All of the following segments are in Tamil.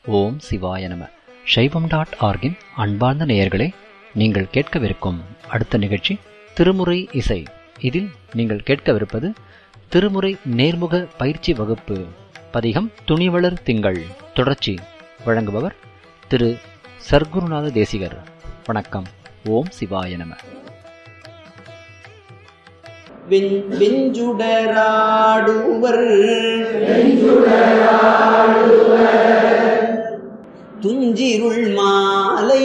ஓம் சிவாய நம சைவம் டாட் ஆர்கின் அன்பார்ந்த நேயர்களே நீங்கள் கேட்கவிருக்கும் அடுத்த நிகழ்ச்சி திருமுறை இசை இதில் நீங்கள் கேட்கவிருப்பது திருமுறை நேர்முக பயிற்சி வகுப்பு பதிகம் துணிவளர் திங்கள் தொடர்ச்சி வழங்குபவர் திரு சர்க்குருநாத தேசிகர் வணக்கம் ஓம் சிவாய நம விஞ்- விஞ்சுடராடுவர் துஞ்சிருள் மாலை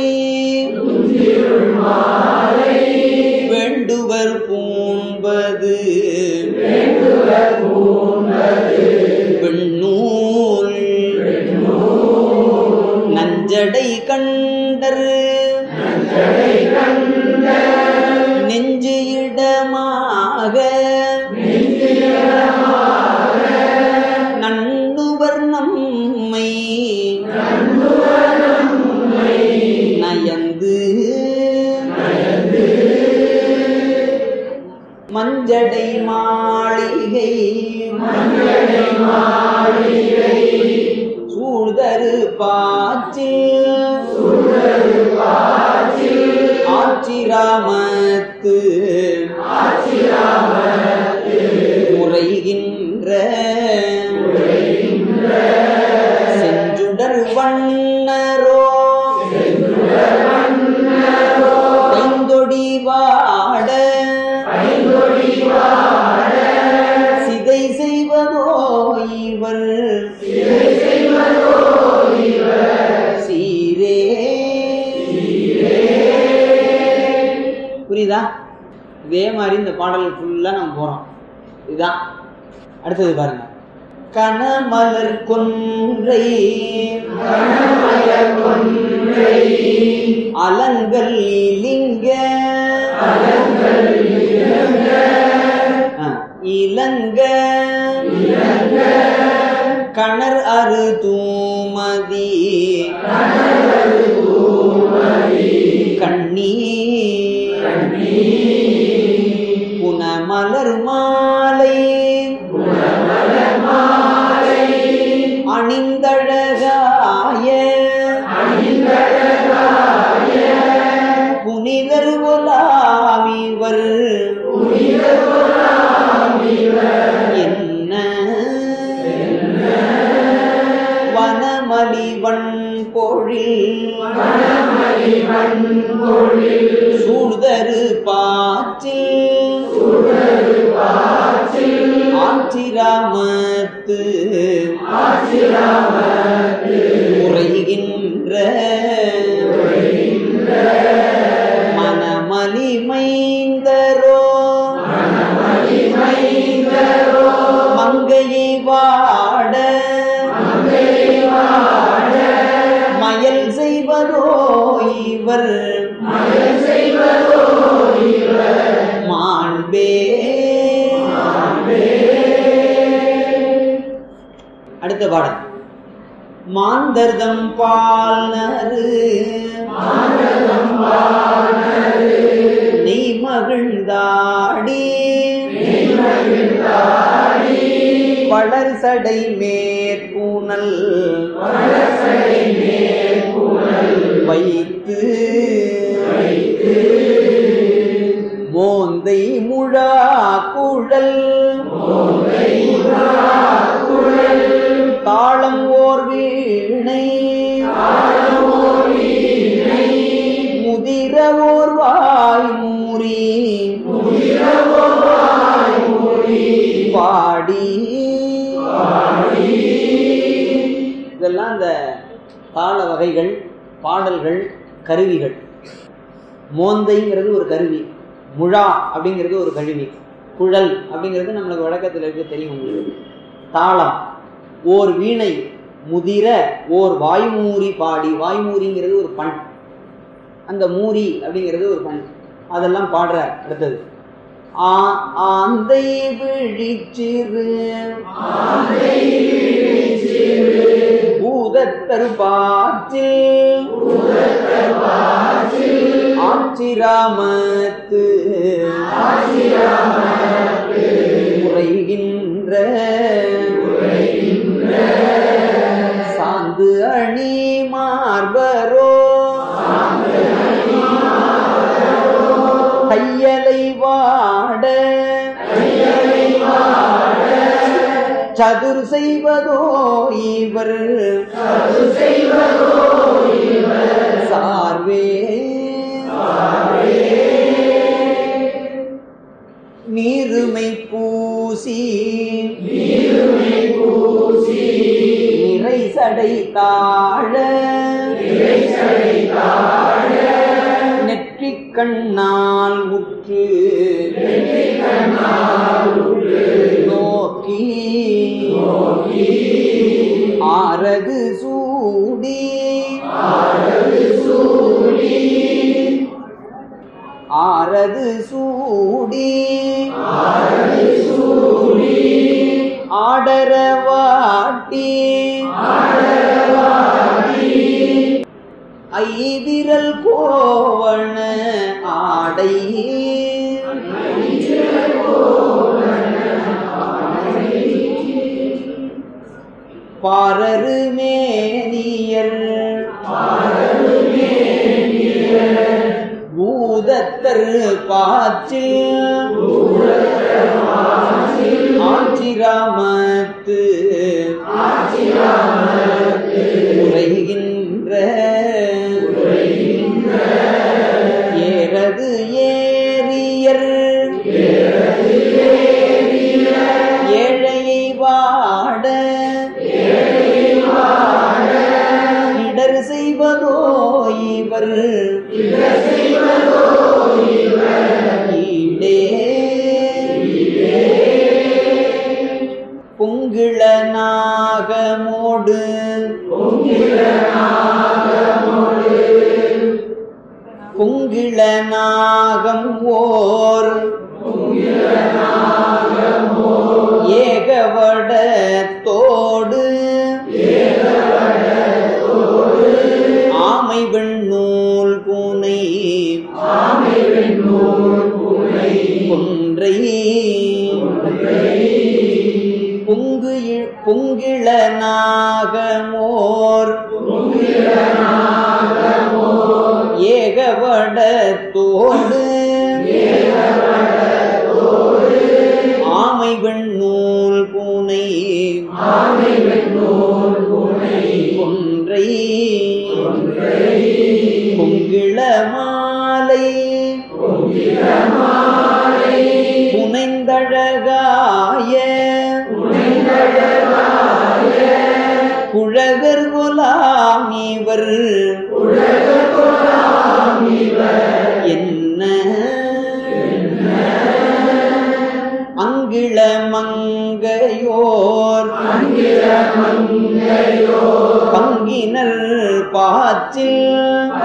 வேண்டுவர் பூண்பது வெண்ணூல் நஞ்சடை கண்டர் நெஞ்சு இடமாக நண்ணுவர் நம்மை நயந்து மஞ்சடை மாளிகை சூழ்தரு பாச்சு ஆச்சிராமத்து உரைகின்ற செஞ்சுடர் வண்ணரோ ஐந்தொடி வாட சிதை செய்வதோ இவர் சீரே புரியுதா இதே மாதிரி இந்த பாடல் ஃபுல்லா நம்ம போறோம் இதுதான் அடுத்தது பாருங்க கனமலர் கொன்றை அலங்கல் லிங்க ஆ, இலங்க கணர் அரு தூமதி கண்ணீ புனமலர் மாலை அணிந்தழகாய புனிதர் ஒலாவிவர் என்ன வனமலிவன் பொழில் சூழ்தரு பாச்சில் ஆச்சிராமத்து உரைகின்ற மனமலிமைந்தரோ மங்கையை வாட மயல் செய்வதோ இவர் மாண்பே அடுத்த பாடல் மாந்தர்தம் பால்நரு நீ மகிழ்ந்தாடி வளர் சடை மேற்பூனல் வைத்து மோந்தை முழா குழல் தாளம் ஓர் வீணை முதிர ஓர் வாய் மூறி பாடி இதெல்லாம் இந்த தாள வகைகள் பாடல்கள் கருவிகள் மோந்தைங்கிறது ஒரு கருவி முழா அப்படிங்கிறது ஒரு கருவி குழல் அப்படிங்கிறது நம்மளுக்கு வழக்கத்தில் இருக்க தெரியும் உங்களுக்கு தாளம் ஓர் வீணை முதிர ஓர் வாய்மூரி பாடி வாய்மூரிங்கிறது ஒரு பண் அந்த மூரி அப்படிங்கிறது ஒரு பண் அதெல்லாம் பாடுற அடுத்தது ஆ ஆந்தை விழிச்சிறு பூதத்தரு பாற்றில் ஆச்சிராமத்து உரைகின்ற சாந்து அணி மார்பரோ கையலை வாட சதுர் செய்வதோ இவர் சார்வே நீருமை பூசி நிறை சடை தாழ நெற்றிக் கண்ணால் உற்று நோக்கி ஆரது சூடி ஆரது சூடி ஆடரவாட்டி ஐவிரல் கோவண ஆடை பாரரு மேனியர் பூதத்தர் பாச்சில் ஆட்சிராமத்து உரைகின்ற ஏறது ஏரியர் ஏழையை வாட இடர் செய்வதோ இவர் ஈடே பொங்கிள நாகமோடு பொங்கிள நாகம் ஓர் ஏகவட தோடு ஆமை வெண்ணூல் பூனை கொன்றை பொங்கு இ- பொங்கிள நாகமோர் ஏகவட தோடு ஆமை வெண்ணூல் பூனை கொன்றை பொங்கிள மாலை புனைந்தழகாய குழகர் குலாம் இவர் என்ன அங்கிள மங்கையோர் பங்கினர் பாச்சில்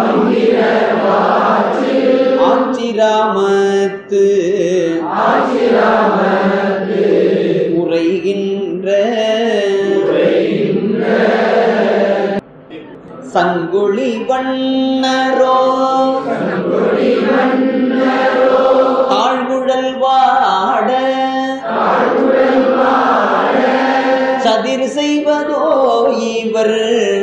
ஆச்சிராமத்து உரைகின்ற சங்குழி வண்ணரோ தாழ்குழல் வாட சதிர் செய்வதோ இவர்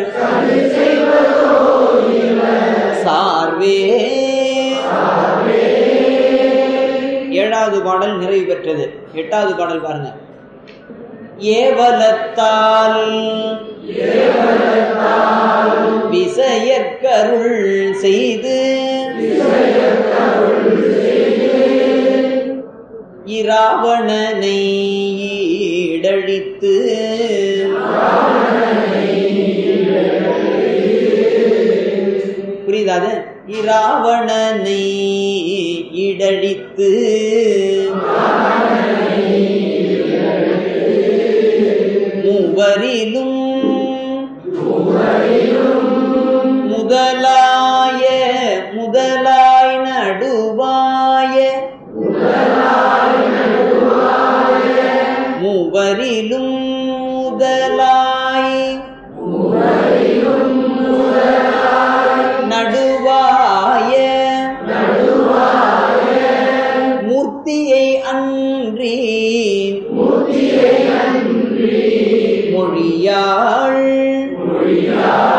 சார்வே ஏழாவது பாடல் நிறைவு பெற்றது எட்டாவது பாடல் பாருங்க ஏவலத்தால் விசையற்கருள் செய்து இராவணனை ஈடழித்து புரியுதா அது இராவணனை இடழித்து மூவரிலும் முதலாய முதலாய் நடுவாய மூவரிலும் முதலாய் நடுவாய மூர்த்தியை அன்றி மொழியாள்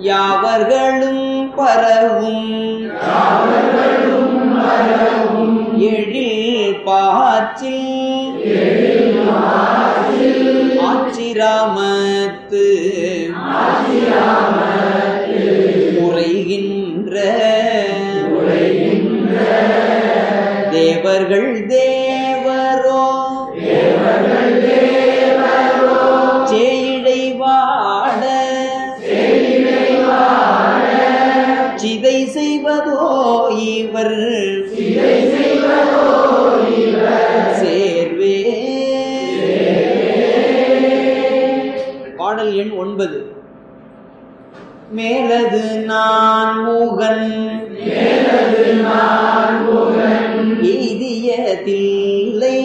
யாவர்களும் பரவும் எழில் பாச்சில் ஆச்சிராமத்து உரைகின்ற தேவர்கள் தேவரோ சேயிழை வாட சிதை செய்வதோ இவர் சேர்வே பாடல் எண் ஒன்பது மேலது நான் மூகன் எய்தியதில்லை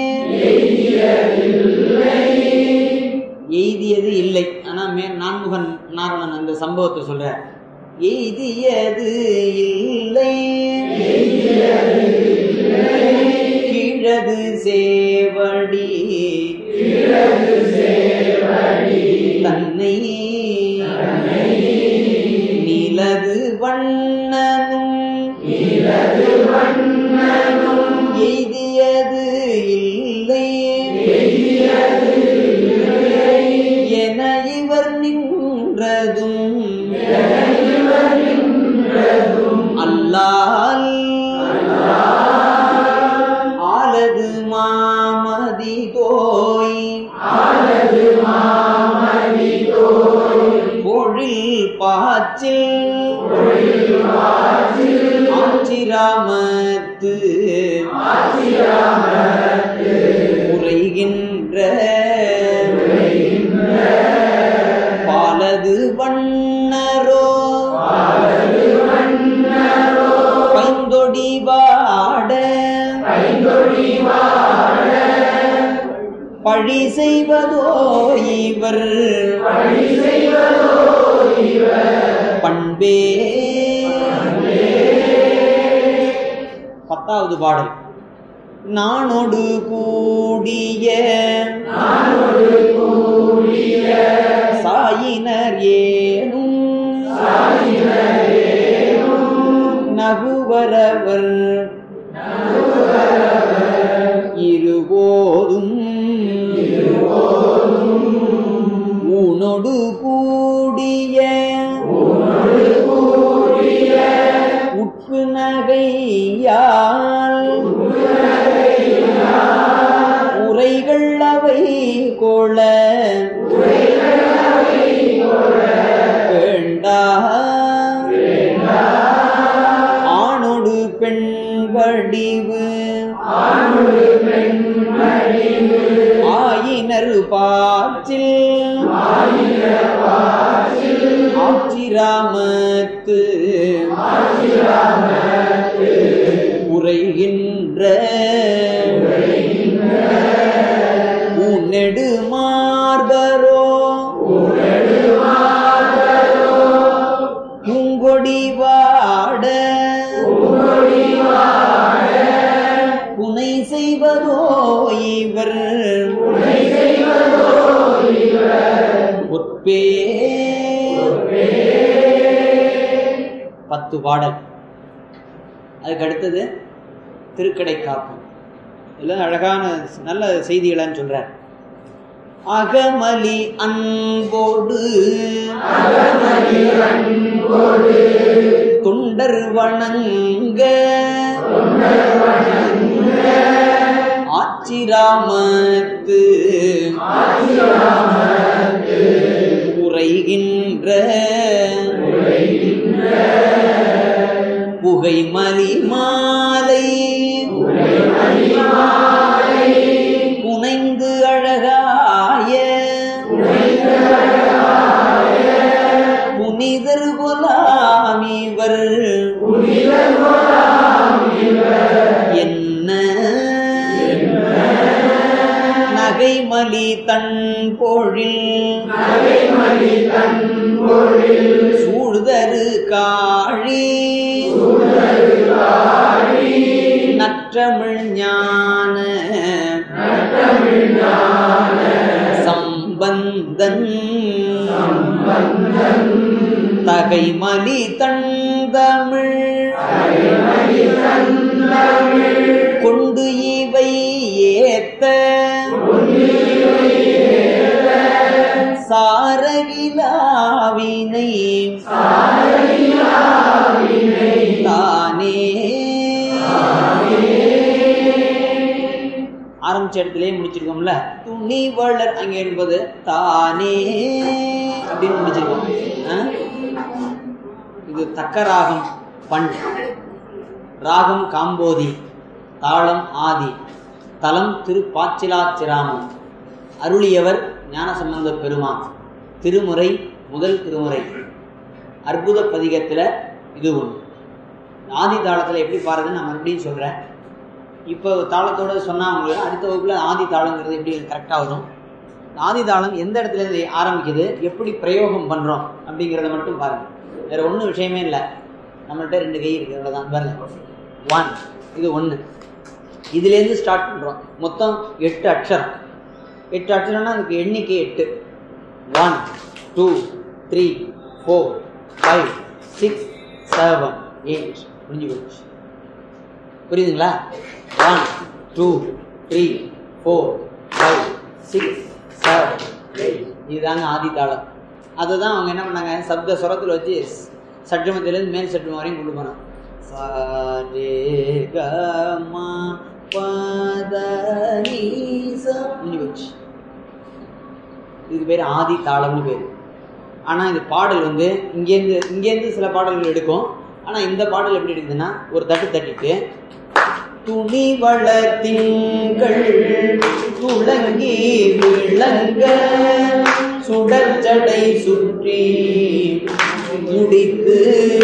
எய்தியது இல்லை ஆனா மே நான்முகன் நாரணன் அந்த சம்பவத்தை சொல்ற எய்தியது இல்லை கீழது சேவடி தன்னை நிலது வண்ணனும் எய்தியது இல்லை என இவர் நின்றதும் அல்லால் ஆலது மாமதி தோய் பொழில் பாச்சில் ஆச்சிராமத்து உரைகின்ற பாலது வண்ணரோ பைந்தொடி வாட பழி செய்வதோ இவர் பண்பே பத்தாவது பாடல் நானொடு கூடிய சாயினர் ஏனும் நகுவரவர் இருபோதும் ஊனொடு கூடிய உட்பு நகையால் உரைகள் அவை கொள வேண்டா ஆணொடு பெண் வடிவு ஆயினர் பாச்சில் ஆச்சிராமத்து உரைகின்ற உன்னெடு மார்பரோ பூங்கொடி வாட புனை செய்வதோ இவர் ஒற்பே பத்து பாடல் அதுக்கு அடுத்தது திருக்கடை காப்பு எல்லாம் அழகான நல்ல செய்திகளான்னு சொல்றார் அகமலி அன்போடு தொண்டர் வணங்க ஆச்சிராமத்து உரைகின்ற புகைமலி மாலை புனைந்து அழகாய புனிதர் குலாமிவர் என்ன நகைமலி தன் பொழில் சூழ்தரு காழி நற்றமிழ் ஞான சம்பந்தன் தகைமலி தந்தமிழ் கொண்டு இவை ஏத்த சாரகிலாவினை தானே ஆரம்பிச்ச இடத்துலயே முடிச்சிருக்கோம்ல துணி வளர் அங்க என்பது தானே அப்படின்னு முடிச்சிருக்கோம் ஆ? இது தக்க ராகம் பண் ராகம் காம்போதி தாளம் ஆதி தலம் திரு பாச்சிலாச்சிராமம் அருளியவர் ஞானசம்பந்த பெருமான் திருமுறை முதல் திருமுறை அற்புத பதிகத்துல இது ஒன்று ஆதி தாளத்துல எப்படி பாருங்கன்னு நான் மறுபடியும் சொல்றேன் இப்போ தாளத்தோட சொன்னா உங்களுக்கு அடுத்த வகுப்புல ஆதி தாளங்கிறது எப்படி கரெக்டாக வரும் ஆதி தாளம் எந்த இடத்துல இருந்து ஆரம்பிக்குது எப்படி பிரயோகம் பண்றோம் அப்படிங்கிறத மட்டும் பாருங்க வேற ஒன்றும் விஷயமே இல்லை நம்மள்ட்ட ரெண்டு கை இருக்கு அவ்வளோதான் பாருங்க ஒன் இது ஒன்று இதுலேருந்து ஸ்டார்ட் பண்ணுறோம் மொத்தம் எட்டு அக்ஷரம் எட்டு அக்ஷரம்னா அதுக்கு எண்ணிக்கை எட்டு one two three four five six seven eight முடிஞ்சு போச்சு புரியுதுங்களா one two three four five six seven eight இதுதாங்க ஆதி தாளம் அதை தான் அவங்க என்ன பண்ணாங்க சப்த சுரத்தில் வச்சு சட்டமத்திலேருந்து மேல் சட்டமம் வரையும் கொண்டு போனாங்க சா ரே க ம ப த நீ ச முடிஞ்சு போச்சு இதுக்கு பேர் ஆதி தாளம்னு பேர் ஆனால் இது பாடல் வந்து இங்கேருந்து இங்கேருந்து சில பாடல்கள் எடுக்கும் ஆனால் இந்த பாடல் எப்படி எடுக்குதுன்னா ஒரு தட்டு தட்டிட்டு துணி வளர்த்திங்கள் துளங்கி விளங்க சுடற்சடை சுற்றி முடித்து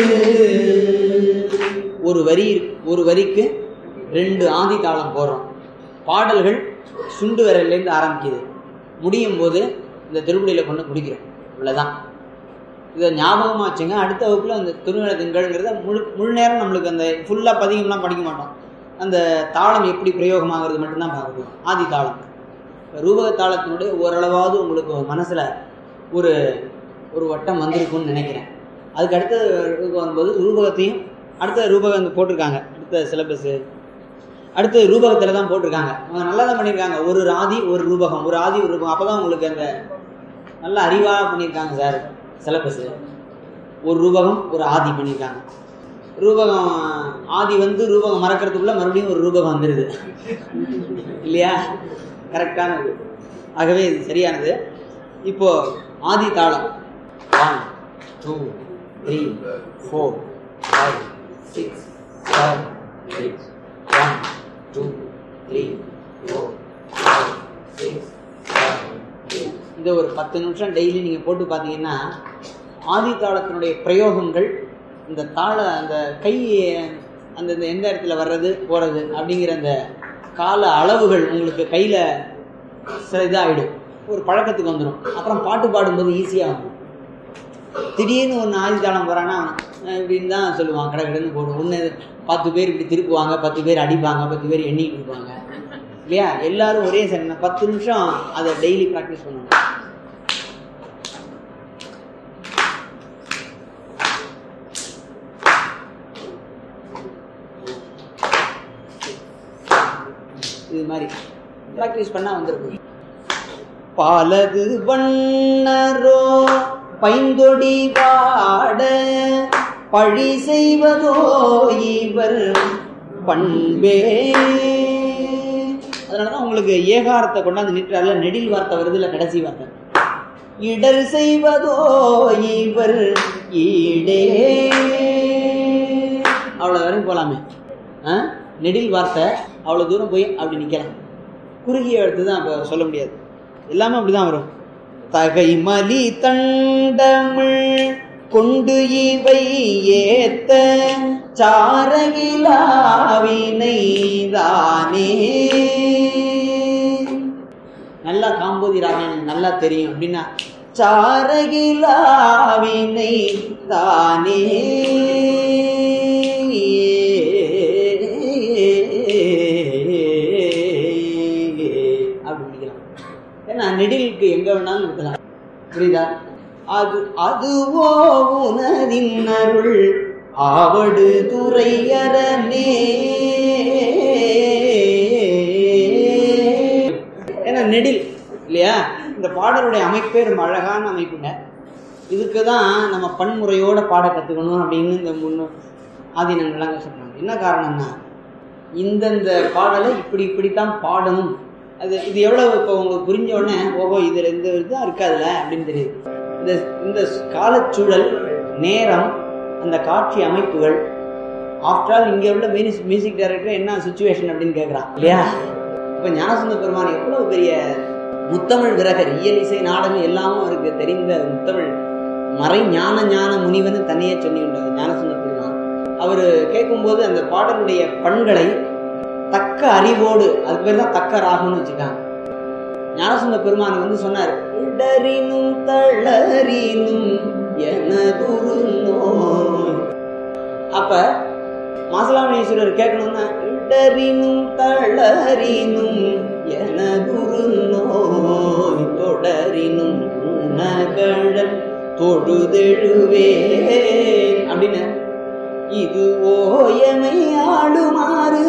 ஒரு வரி ஒரு வரிக்கு ரெண்டு ஆதி தாளம் போடுறோம் பாடல்கள் சுண்டு விரல்லேருந்து ஆரம்பிக்குது முடியும் போது இந்த திருப்படியில் கொண்டு முடிக்கிறோம் இவ்வளோதான் இதை ஞாபகமாக வச்சுங்க அடுத்த வகுப்பில் அந்த திருவிழா திங்கள்ங்கிறத முழு முழு நேரம் நம்மளுக்கு அந்த ஃபுல்லாக பதிகம்லாம் படிக்க மாட்டோம் அந்த தாளம் எப்படி பிரயோகமாகிறது மட்டும்தான் பார்க்க போகிறோம் ஆதி தாளம் ரூபக தாளத்தினுடைய ஓரளவாவது உங்களுக்கு மனசில் ஒரு ஒரு வட்டம் வந்திருக்கும்னு நினைக்கிறேன் அதுக்கு அடுத்த ரூபகம் வரும்போது ரூபகத்தையும் அடுத்த ரூபகம் வந்து போட்டிருக்காங்க அடுத்த சிலபஸ்ஸு அடுத்து ரூபகத்தில் தான் போட்டிருக்காங்க அவங்க நல்லா தான் பண்ணியிருக்காங்க ஒரு ராதி ஒரு ரூபகம் ஒரு ஆதி ஒரு ரூபகம் அப்போ தான் உங்களுக்கு அந்த நல்ல அறிவாக பண்ணியிருக்காங்க சார் சிலபஸ்ஸு ஒரு ரூபகம் ஒரு ஆதி பண்ணியிருக்காங்க ரூபகம் ஆதி வந்து ரூபகம் மறக்கிறதுக்குள்ள மறுபடியும் ஒரு ரூபகம் வந்துடுது இல்லையா கரெக்டானது ஆகவே இது சரியானது இப்போ ஆதி தாளம் one two three four five six seven eight one two three four five six seven eight இதை ஒரு பத்து நிமிஷம் டெய்லி நீங்கள் போட்டு பார்த்தீங்கன்னா ஆதி தாளத்தினுடைய பிரயோகங்கள் இந்த தாள அந்த கை அந்த இந்த எந்த இடத்துல வர்றது போகிறது அப்படிங்கிற அந்த கால அளவுகள் உங்களுக்கு கையில் சில இதாகிடும் ஒரு பழக்கத்துக்கு வந்துடும் அப்புறம் பாட்டு பாடும்போது ஈஸியாக வந்துடும் திடீர்னு ஒன்று ஆதித்தாளம் போகிறான்னா இப்படின்னு தான் சொல்லுவான் கடை கடைன்னு போடும் ஒன்று பத்து பேர் இப்படி திருப்புவாங்க பத்து பேர் அடிப்பாங்க பத்து பேர் எண்ணிட்டு இருப்பாங்க இல்லையா எல்லாரும் ஒரே சரி பத்து நிமிஷம் அதை டெய்லி ப்ராக்டிஸ் பண்ணணும் இது மாதிரி ப்ராக்டிஸ் பண்ணால் வந்துருக்கும் பாலது வண்ணரோ பைந்தொடி பாட பழி செய்வதோ இவர் பண்பே அதனாலதான் உங்களுக்கு ஏகாரத்தை கொண்டாந்து நிற்றால நெடில் வார்த்தை வருது இல்லை கடைசி வார்த்தை இடர் செய்வதோ இவர் ஈடே அவ்வளோ வரைக்கும் போகலாமே ஆ நெடில் வார்த்தை அவ்வளோ தூரம் போய் அப்படி நிற்கலாம் குறுகிய எழுத்து தான் இப்போ சொல்ல முடியாது எல்லாமே அப்படிதான் வரும் தகை மலி தண்டமிழ் கொண்டு இவை ஏத்த சாரகிலாவினை தானே நல்லா காம்போதி ராகம் எனக்கு நல்லா தெரியும் அப்படின்னா சாரகிலாவினை தானே அப்படி முடிக்கலாம் ஏன்னா நெடிலுக்கு எங்க வேணாலும் இருக்கலாம் புரியுதா அது அதுவோ உனதின் அருள் ஆவடு துறையரனே ஏன்னா நெடில் இல்லையா இந்த பாடலுடைய அமைப்பே ரொம்ப அழகான அமைப்புங்க இதுக்கு தான் நம்ம பன்முறையோட பாட கற்றுக்கணும் அப்படின்னு இந்த முன்னு ஆதீனங்கள்லாம் சொல்கிறாங்க என்ன காரணம்னா இந்தந்த பாடலை இப்படி இப்படித்தான் பாடணும் அது இது எவ்வளோ இப்போ உங்களுக்கு புரிஞ்ச உடனே ஓஹோ இதில் இந்த இதுதான் இருக்காதுல்ல அப்படின்னு தெரியுது இந்த இந்த காலச்சூழல் நேரம் அந்த காட்சி அமைப்புகள் ஆஃப்டர் ஆல் இங்கே உள்ள மியூசிக் மியூசிக் டைரக்டர் என்ன சுச்சுவேஷன் அப்படின்னு கேட்குறான் இல்லையா இப்போ ஞானசுந்த பெருமான் எவ்வளோ பெரிய முத்தமிழ் விரகர் இயல் இசை நாடகம் எல்லாமும் அவருக்கு தெரிந்த முத்தமிழ் மறை ஞான ஞான முனிவன்னு தனியே சொல்லியுள்ளார் ஞானசுந்த பெருமான் அவர் கேட்கும்போது அந்த பாடலுடைய பண்களை தக்க அறிவோடு அதுக்கு பேர் தான் தக்க ராகம்னு வச்சுக்காங்க ஞானசுந்த பெருமான் வந்து சொன்னார் இடறினும் தளரினும் எனதுரு நோய் அப்ப மாசலாமணீஸ்வரர் கேட்கணும்னா இடறினும் தளரினும் எனதுரு நோய் தொடரினும் உணகழல் தொழுதெழுவேன் அப்படின்னு இது ஓயமை ஆளுமாறு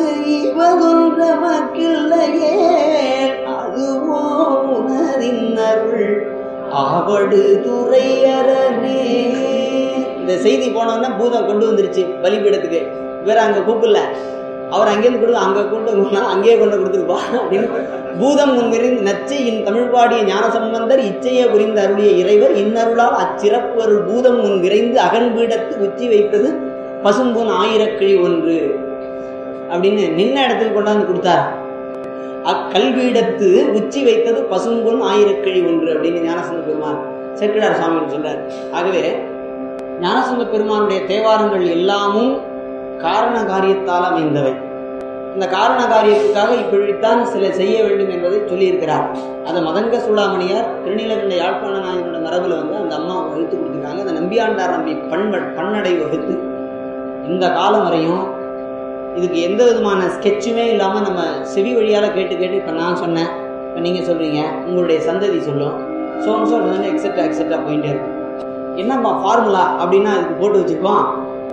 இவதொன்றமக்கில்லையே அதுவோ உணரின் அருள் ஆவடு துறையரனே இந்த செய்தி போனோன்னா பூதம் கொண்டு வந்துருச்சு பலிபீடத்துக்கு இவர் அங்க கூப்பிடல அவர் அங்கேருந்து கொடு அங்க கொண்டு போனா அங்கேயே கொண்டு கொடுத்துருப்பா அப்படின்னு பூதம் முன்விரிந்து நச்சு இன் தமிழ் பாடிய ஞான சம்பந்தர் இச்சைய புரிந்து அருளிய இறைவர் இன்னருளால் அச்சிறப்பு அருள் பூதம் முன் விரைந்து அகன்பீடத்து உச்சி வைத்தது பசும்பொன் ஆயிரக்கிழி ஒன்று அப்படின்னு நின்ன இடத்துக்கு கொண்டாந்து கொடுத்தார் அக்கல்வீடத்து உச்சி வைத்தது பசும்பொன் ஆயிரக்கிழி ஒன்று அப்படின்னு ஞானசந்த பெருமான் செட்டிடார் சுவாமின்னு சொல்றார் ஆகவே ஞானசந்த பெருமானுடைய தேவாரங்கள் எல்லாமும் காரண காரியத்தால் அமைந்தவை இந்த காரண காரியத்துக்காக இப்படித்தான் சில செய்ய வேண்டும் என்பதை சொல்லியிருக்கிறார் அதை மதங்க சூடாமணியார் திருநீலகண்ட யாழ்ப்பாண நாயனோட மரபுல வந்து அந்த அம்மா வகுத்து கொடுத்துருக்காங்க அந்த நம்பியாண்டார் நம்பி பண்ப பன்னடை வகுத்து இந்த காலம் வரையும் இதுக்கு எந்த விதமான ஸ்கெட்சுமே இல்லாமல் நம்ம செவி வழியால் கேட்டு கேட்டு இப்போ நான் சொன்னேன் இப்போ நீங்கள் சொல்கிறீங்க உங்களுடைய சந்ததி சொல்லும் சோன் சோன் வந்து எக்ஸெட்ரா எக்ஸெட்ரா போயிட்டே இருக்கும் என்னம்மா ஃபார்முலா அப்படின்னா அதுக்கு போட்டு வச்சுக்குவோம்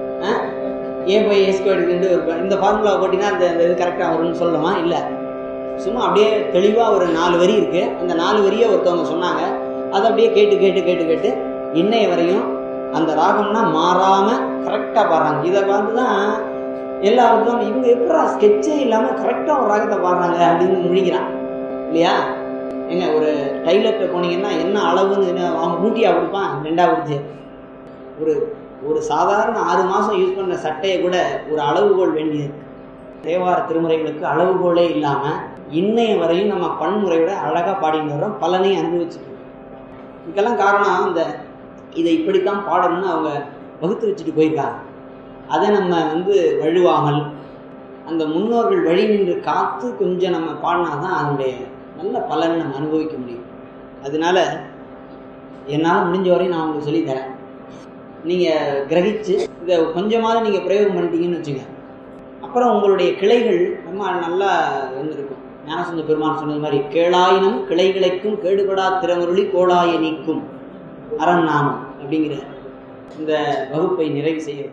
ஏ பை ஏ ஸ்கொயர்டு ஒரு இந்த ஃபார்முலா போட்டிங்கன்னா அந்த அந்த இது கரெக்டாக வரும்னு சொல்லலாமா இல்லை சும்மா அப்படியே தெளிவாக ஒரு நாலு வரி இருக்குது அந்த நாலு வரியை ஒருத்தவங்க சொன்னாங்க அதை அப்படியே கேட்டு கேட்டு கேட்டு கேட்டு இன்னைய வரையும் அந்த ராகம்னா மாறாமல் கரெக்டாக பாடுறாங்க இதை பார்த்து தான் எல்லாருக்கும் இவங்க எப்படா ஸ்கெட்சே இல்லாமல் கரெக்டாக ஒரு ராகத்தை பாடுறாங்க அப்படின்னு முடிக்கிறான் இல்லையா ஏங்க ஒரு டைலர்கிட்ட போனீங்கன்னா என்ன அளவுன்னு அவன் மூட்டியாக கொடுப்பான் ரெண்டா கொடுத்து ஒரு ஒரு சாதாரண ஆறு மாதம் யூஸ் பண்ண சட்டையை கூட ஒரு அளவுகோல் வேண்டியது தேவார திருமுறைகளுக்கு அளவுகோலே இல்லாமல் இன்னைய வரையும் நம்ம பன்முறையோட அழகாக பாடிட்டு வரோம் பலனை அனுபவிச்சுட்டு இதுக்கெல்லாம் காரணம் அந்த இதை இப்படித்தான் பாடணும்னு அவங்க வகுத்து வச்சுட்டு போயிருக்காங்க அதை நம்ம வந்து வழுவாமல் அந்த முன்னோர்கள் வழி நின்று காத்து கொஞ்சம் நம்ம பாடினா தான் அதனுடைய நல்ல பலனை நம்ம அனுபவிக்க முடியும் அதனால என்னால் முடிஞ்ச வரையும் நான் உங்களுக்கு சொல்லித்தரேன் நீங்கள் கிரகிச்சு இதை கொஞ்சமாவது நீங்கள் பிரயோகம் பண்ணிட்டீங்கன்னு வச்சுங்க அப்புறம் உங்களுடைய கிளைகள் ரொம்ப நல்லா வந்திருக்கும் ஞானசுந்த பெருமான் சொன்னது மாதிரி கேளாயினும் கிளைகிளைக்கும் கேடுபடா திறமருளி கோளாய நீக்கும் அரண் நாமம் அப்படிங்கிற இந்த வகுப்பை நிறைவு செய்ய